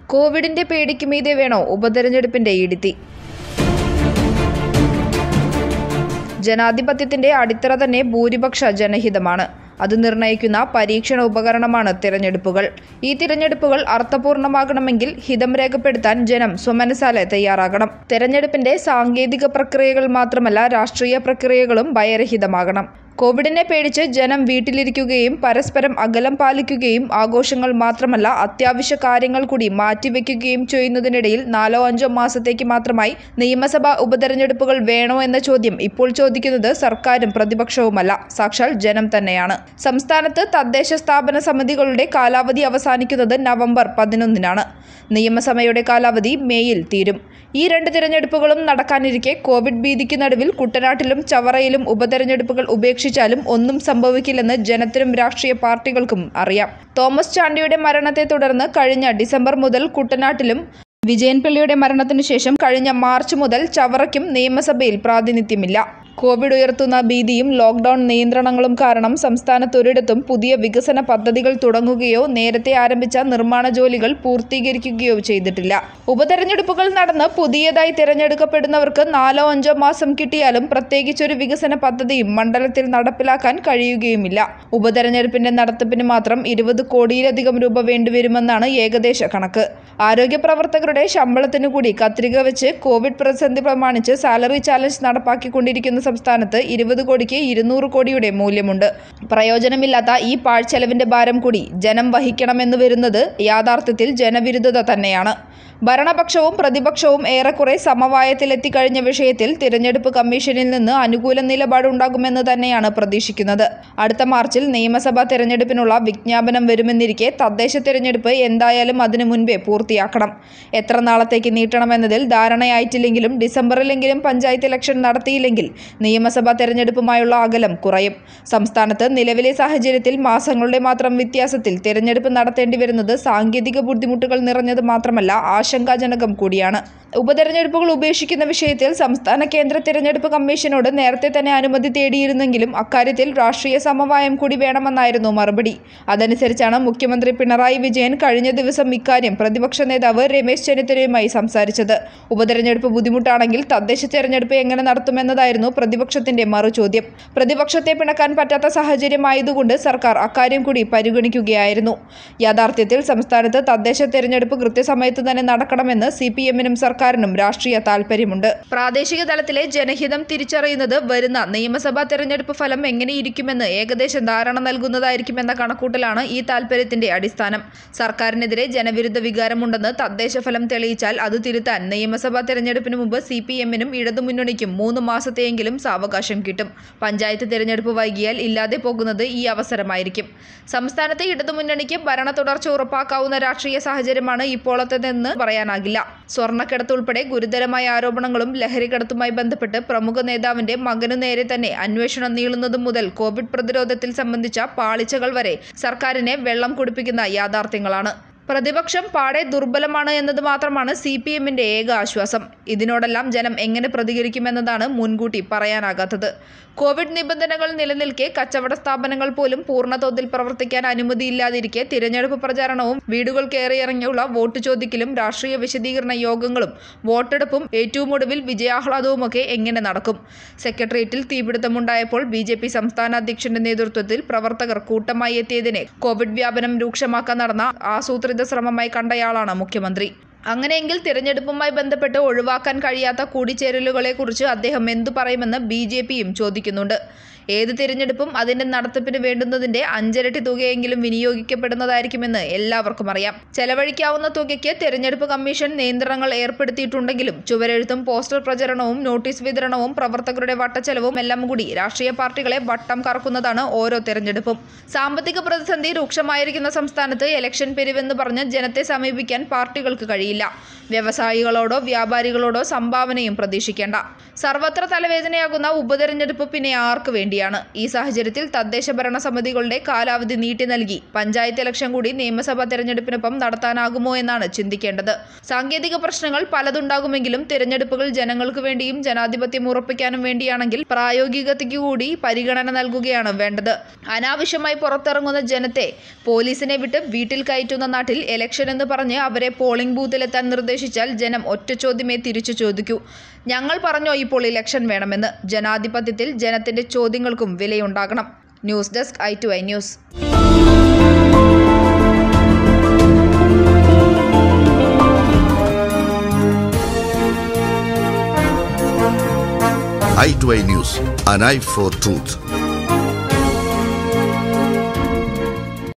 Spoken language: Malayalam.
കോവിഡിന്റെ പേടിക്ക് മീതെ വേണോ ഉപതെരഞ്ഞെടുപ്പിന്റെ ഇടിത്തി ജനാധിപത്യത്തിന്റെ അടിത്തറ തന്നെ ഭൂരിപക്ഷ ജനഹിതമാണ് അത് നിർണ്ണയിക്കുന്ന പരീക്ഷണ ഉപകരണമാണ് തിരഞ്ഞെടുപ്പുകൾ ഈ തിരഞ്ഞെടുപ്പുകൾ അർത്ഥപൂർണമാകണമെങ്കിൽ ഹിതം രേഖപ്പെടുത്താൻ ജനം സ്വമനസാലെ തയ്യാറാകണം തെരഞ്ഞെടുപ്പിന്റെ സാങ്കേതിക പ്രക്രിയകൾ മാത്രമല്ല രാഷ്ട്രീയ പ്രക്രിയകളും ഭയരഹിതമാകണം കോവിഡിനെ പേടിച്ച് ജനം വീട്ടിലിരിക്കുകയും പരസ്പരം അകലം പാലിക്കുകയും ആഘോഷങ്ങൾ മാത്രമല്ല അത്യാവശ്യ കാര്യങ്ങൾ കൂടി മാറ്റിവെക്കുകയും ചെയ്യുന്നതിനിടയിൽ നാലോ അഞ്ചോ മാസത്തേക്ക് മാത്രമായി നിയമസഭാ ഉപതെരഞ്ഞെടുപ്പുകൾ വേണോ എന്ന ചോദ്യം ഇപ്പോൾ ചോദിക്കുന്നത് സർക്കാരും പ്രതിപക്ഷവുമല്ല സാക്ഷാൽ ജനം തന്നെയാണ് സംസ്ഥാനത്ത് തദ്ദേശ സ്ഥാപന സമിതികളുടെ കാലാവധി അവസാനിക്കുന്നത് നവംബർ പതിനൊന്നിനാണ് നിയമസഭയുടെ കാലാവധി മേയിൽ തീരും ഈ രണ്ട് തിരഞ്ഞെടുപ്പുകളും നടക്കാനിരിക്കെ കോവിഡ് ഭീതിക്ക് നടുവിൽ കുട്ടനാട്ടിലും ചവറയിലും ഉപതെരഞ്ഞെടുപ്പുകൾ ഉപേക്ഷിച്ചാലും ഒന്നും സംഭവിക്കില്ലെന്ന് ജനത്തിനും രാഷ്ട്രീയ പാർട്ടികൾക്കും അറിയാം തോമസ് ചാണ്ടിയുടെ മരണത്തെ തുടർന്ന് കഴിഞ്ഞ ഡിസംബർ മുതൽ കുട്ടനാട്ടിലും വിജയൻപിള്ളിയുടെ മരണത്തിനു ശേഷം കഴിഞ്ഞ മാർച്ച് മുതൽ ചവറയ്ക്കും നിയമസഭയിൽ പ്രാതിനിധ്യമില്ല കോവിഡ് ഉയർത്തുന്ന ഭീതിയും ലോക്ക്ഡൌൺ നിയന്ത്രണങ്ങളും കാരണം സംസ്ഥാനത്തൊരിടത്തും പുതിയ വികസന പദ്ധതികൾ തുടങ്ങുകയോ നേരത്തെ ആരംഭിച്ച നിർമ്മാണ ജോലികൾ പൂർത്തീകരിക്കുകയോ ചെയ്തിട്ടില്ല ഉപതെരഞ്ഞെടുപ്പുകൾ നടന്ന് പുതിയതായി തിരഞ്ഞെടുക്കപ്പെടുന്നവർക്ക് നാലോ അഞ്ചോ മാസം കിട്ടിയാലും പ്രത്യേകിച്ചൊരു വികസന പദ്ധതിയും മണ്ഡലത്തിൽ നടപ്പിലാക്കാൻ കഴിയുകയുമില്ല ഉപതെരഞ്ഞെടുപ്പിന്റെ നടത്തിപ്പിന് മാത്രം ഇരുപത് കോടിയിലധികം രൂപ വേണ്ടിവരുമെന്നാണ് ഏകദേശ കണക്ക് ആരോഗ്യ പ്രവർത്തകരുടെ ശമ്പളത്തിനു കൂടി കത്രിക വെച്ച് കോവിഡ് പ്രതിസന്ധി പ്രമാണിച്ച് സാലറി ചാലഞ്ച് നടപ്പാക്കിക്കൊണ്ടിരിക്കുന്ന സംസ്ഥാനത്ത് ഇരുപത് കോടിക്ക് ഇരുന്നൂറ് കോടിയുടെ മൂല്യമുണ്ട് പ്രയോജനമില്ലാത്ത ഈ പാഴ്ചെലവിന്റെ ഭാരം കൂടി ജനം വഹിക്കണമെന്ന് വരുന്നത് യാഥാർത്ഥ്യത്തിൽ ജനവിരുദ്ധത തന്നെയാണ് ഭരണപക്ഷവും പ്രതിപക്ഷവും ഏറെക്കുറെ സമവായത്തിലെത്തിക്കഴിഞ്ഞ വിഷയത്തിൽ തിരഞ്ഞെടുപ്പ് കമ്മീഷനിൽ നിന്ന് അനുകൂല നിലപാടുണ്ടാകുമെന്ന് തന്നെയാണ് പ്രതീക്ഷിക്കുന്നത് അടുത്ത മാർച്ചിൽ നിയമസഭാ തിരഞ്ഞെടുപ്പിനുള്ള വിജ്ഞാപനം വരുമെന്നിരിക്കെ തദ്ദേശ തിരഞ്ഞെടുപ്പ് എന്തായാലും അതിനു മുൻപേ പൂർത്തിയാക്കണം എത്ര നാളത്തേക്ക് നീട്ടണമെന്നതിൽ ധാരണയായിട്ടില്ലെങ്കിലും ഡിസംബറിലെങ്കിലും പഞ്ചായത്ത് ഇലക്ഷൻ നടത്തിയില്ലെങ്കിൽ നിയമസഭാ തെരഞ്ഞെടുപ്പുമായുള്ള അകലം കുറയും സംസ്ഥാനത്ത് നിലവിലെ സാഹചര്യത്തിൽ മാസങ്ങളുടെ മാത്രം വ്യത്യാസത്തിൽ തിരഞ്ഞെടുപ്പ് നടത്തേണ്ടി വരുന്നത് സാങ്കേതിക ബുദ്ധിമുട്ടുകൾ നിറഞ്ഞത് മാത്രമല്ല ആശങ്കാജനകം കൂടിയാണ് ഉപതെരഞ്ഞെടുപ്പുകൾ ഉപേക്ഷിക്കുന്ന വിഷയത്തിൽ സംസ്ഥാന കേന്ദ്ര തിരഞ്ഞെടുപ്പ് കമ്മീഷനോട് നേരത്തെ തന്നെ അനുമതി തേടിയിരുന്നെങ്കിലും അക്കാര്യത്തിൽ രാഷ്ട്രീയ സമവായം കൂടി വേണമെന്നായിരുന്നു മറുപടി അതനുസരിച്ചാണ് മുഖ്യമന്ത്രി പിണറായി വിജയൻ കഴിഞ്ഞ ദിവസം ഇക്കാര്യം പ്രതിപക്ഷ നേതാവ് രമേശ് ചെന്നിത്തലയുമായി സംസാരിച്ചത് ഉപതെരഞ്ഞെടുപ്പ് ബുദ്ധിമുട്ടാണെങ്കിൽ തദ്ദേശ തെരഞ്ഞെടുപ്പ് എങ്ങനെ നടത്തുമെന്നതായിരുന്നു പ്രതിപക്ഷത്തിന്റെ മറുചോദ്യം പ്രതിപക്ഷത്തെ പിണക്കാൻ പറ്റാത്ത സാഹചര്യമായതുകൊണ്ട് സർക്കാർ അക്കാര്യം കൂടി പരിഗണിക്കുകയായിരുന്നു യാഥാർത്ഥ്യത്തിൽ സംസ്ഥാനത്ത് തദ്ദേശ തെരഞ്ഞെടുപ്പ് കൃത്യസമയത്ത് തന്നെ നടക്കണമെന്ന് സി പി എമ്മിനും സർക്കാരിനും രാഷ്ട്രീയ താൽപ്പര്യമുണ്ട് പ്രാദേശിക തലത്തിലെ ജനഹിതം തിരിച്ചറിയുന്നത് വരുന്ന നിയമസഭാ തെരഞ്ഞെടുപ്പ് ഫലം എങ്ങനെയിരിക്കുമെന്ന് ഏകദേശം ധാരണ നൽകുന്നതായിരിക്കുമെന്ന കണക്കൂട്ടലാണ് ഈ താൽപ്പര്യത്തിന്റെ അടിസ്ഥാനം സർക്കാരിനെതിരെ ജനവിരുദ്ധ വികാരമുണ്ടെന്ന് തദ്ദേശ ഫലം തെളിയിച്ചാൽ അത് തിരുത്താൻ നിയമസഭാ തെരഞ്ഞെടുപ്പിന് മുമ്പ് സി പി എമ്മിനും ഇടതുമുന്നണിക്കും മൂന്ന് മാസത്തെയെങ്കിലും സാവകാശം കിട്ടും പഞ്ചായത്ത് തെരഞ്ഞെടുപ്പ് വൈകിയാൽ ഇല്ലാതെ പോകുന്നത് ഈ അവസരമായിരിക്കും സംസ്ഥാനത്തെ ഇടതുമുന്നണിക്ക് ഭരണ തുടർച്ച ഉറപ്പാക്കാവുന്ന രാഷ്ട്രീയ സാഹചര്യമാണ് ഇപ്പോഴത്തേതെന്ന് പറയാനാകില്ല സ്വർണ്ണക്കടത്ത് ഉൾപ്പെടെ ഗുരുതരമായ ആരോപണങ്ങളും ലഹരിക്കടത്തുമായി ബന്ധപ്പെട്ട് പ്രമുഖ നേതാവിന്റെ മകനു നേരെ തന്നെ അന്വേഷണം നീളുന്നതു മുതൽ കോവിഡ് പ്രതിരോധത്തിൽ സംബന്ധിച്ച പാളിച്ചകൾ വരെ സർക്കാരിനെ വെള്ളം കുടിപ്പിക്കുന്ന യാഥാർത്ഥ്യങ്ങളാണ് പ്രതിപക്ഷം പാടെ ദുർബലമാണ് എന്നത് മാത്രമാണ് സി പി എമ്മിന്റെ ഏക ആശ്വാസം ഇതിനോടെല്ലാം ജനം എങ്ങനെ പ്രതികരിക്കുമെന്നതാണ് മുൻകൂട്ടി പറയാനാകാത്തത് കോവിഡ് നിബന്ധനകൾ നിലനിൽക്കെ കച്ചവട സ്ഥാപനങ്ങൾ പോലും പൂർണ്ണതോതിൽ പ്രവർത്തിക്കാൻ അനുമതിയില്ലാതിരിക്കെ തിരഞ്ഞെടുപ്പ് പ്രചാരണവും വീടുകൾ കയറിയിറങ്ങിയുള്ള വോട്ട് ചോദിക്കലും രാഷ്ട്രീയ വിശദീകരണ യോഗങ്ങളും വോട്ടെടുപ്പും ഏറ്റവും ഒടുവിൽ വിജയാഹ്ലാദവുമൊക്കെ എങ്ങനെ നടക്കും സെക്രട്ടേറിയറ്റിൽ തീപിടുത്തമുണ്ടായപ്പോൾ ബി ജെ പി സംസ്ഥാന അധ്യക്ഷന്റെ നേതൃത്വത്തിൽ പ്രവർത്തകർ കൂട്ടമായി എത്തിയതിനെ കോവിഡ് വ്യാപനം രൂക്ഷമാക്കാൻ നടന്ന ആസൂത്രിത ശ്രമമായി കണ്ടയാളാണ് മുഖ്യമന്ത്രി അങ്ങനെയെങ്കിൽ തിരഞ്ഞെടുപ്പുമായി ബന്ധപ്പെട്ട് ഒഴിവാക്കാൻ കഴിയാത്ത കൂടിച്ചേരലുകളെക്കുറിച്ച് അദ്ദേഹം എന്തു പറയുമെന്ന് ബി ജെ പിയും ചോദിക്കുന്നുണ്ട് ഏത് തിരഞ്ഞെടുപ്പും അതിന്റെ നടത്തിപ്പിന് വേണ്ടുന്നതിന്റെ അഞ്ചിരട്ടി തുകയെങ്കിലും വിനിയോഗിക്കപ്പെടുന്നതായിരിക്കുമെന്ന് എല്ലാവർക്കും അറിയാം ചെലവഴിക്കാവുന്ന തുകയ്ക്ക് തിരഞ്ഞെടുപ്പ് കമ്മീഷൻ നിയന്ത്രണങ്ങൾ ഏർപ്പെടുത്തിയിട്ടുണ്ടെങ്കിലും ചുവരെഴുത്തും പോസ്റ്റർ പ്രചരണവും നോട്ടീസ് വിതരണവും പ്രവർത്തകരുടെ വട്ടച്ചെലവും എല്ലാം കൂടി രാഷ്ട്രീയ പാർട്ടികളെ വട്ടം കറക്കുന്നതാണ് ഓരോ തിരഞ്ഞെടുപ്പും സാമ്പത്തിക പ്രതിസന്ധി രൂക്ഷമായിരിക്കുന്ന സംസ്ഥാനത്ത് ഇലക്ഷൻ പിരിവെന്ന് പറഞ്ഞ് ജനത്തെ സമീപിക്കാൻ പാർട്ടികൾക്ക് കഴിയില്ല വ്യവസായികളോടോ വ്യാപാരികളോടോ സംഭാവനയും പ്രതീക്ഷിക്കേണ്ട സർവത്ര തലവേദനയാകുന്ന ഉപതെരഞ്ഞെടുപ്പ് പിന്നെ ആർക്ക് വേണ്ടിയാണ് കൂടിയാണ് ഈ സാഹചര്യത്തിൽ തദ്ദേശ ഭരണ സമിതികളുടെ കാലാവധി നീട്ടി നൽകി പഞ്ചായത്ത് ഇലക്ഷൻ കൂടി നിയമസഭാ തെരഞ്ഞെടുപ്പിനൊപ്പം നടത്താനാകുമോ എന്നാണ് ചിന്തിക്കേണ്ടത് സാങ്കേതിക പ്രശ്നങ്ങൾ പലതുണ്ടാകുമെങ്കിലും തിരഞ്ഞെടുപ്പുകൾ ജനങ്ങൾക്ക് വേണ്ടിയും ജനാധിപത്യം ഉറപ്പിക്കാനും വേണ്ടിയാണെങ്കിൽ പ്രായോഗികതയ്ക്ക് കൂടി പരിഗണന നൽകുകയാണ് വേണ്ടത് അനാവശ്യമായി പുറത്തിറങ്ങുന്ന ജനത്തെ പോലീസിനെ വിട്ട് വീട്ടിൽ കയറ്റുന്ന നാട്ടിൽ ഇലക്ഷൻ എന്ന് പറഞ്ഞ് അവരെ പോളിംഗ് ബൂത്തിലെത്താൻ നിർദ്ദേശിച്ചാൽ ജനം ഒറ്റ ചോദ്യമേ തിരിച്ചു ചോദിക്കൂ ഞങ്ങൾ പറഞ്ഞോ ഇപ്പോൾ ഇലക്ഷൻ വേണമെന്ന് ജനാധിപത്യത്തിൽ ജനത്തിന്റെ ചോദ്യങ്ങൾക്കും വിലയുണ്ടാകണം news desk I to I news i2i News, an eye for truth.